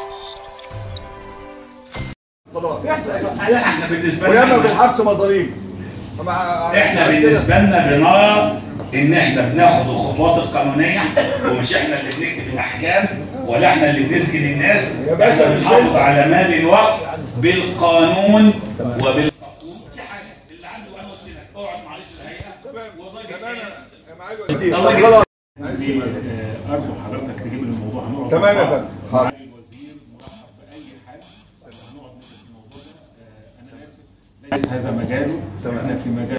خلاص لا احنا بالنسبه وياما لنا بالحبس مظاليم احنا بالنسبه لنا بنرى ان احنا بناخد الخطوات القانونيه ومش احنا اللي بنكتب الاحكام ولا احنا اللي بنسجن الناس يا باشا احنا مش بنحافظ كده. على مال الوقف بالقانون وبال في حاجه اللي عنده انا قلت لك اقعد مع رئيس الهيئه والراجل تمام قال- يا معالي الوزير. الله طب يجزيك. خلاص. دي آه، ارجو حضرتك تجيب لي الموضوع هنقعد تمام مع يا بعض. فندم. حاضر. معالي الوزير مرحب باي حد هنقعد نشوف الموضوع ده آه، انا اسف ليس هذا مجاله تمام. احنا في مجال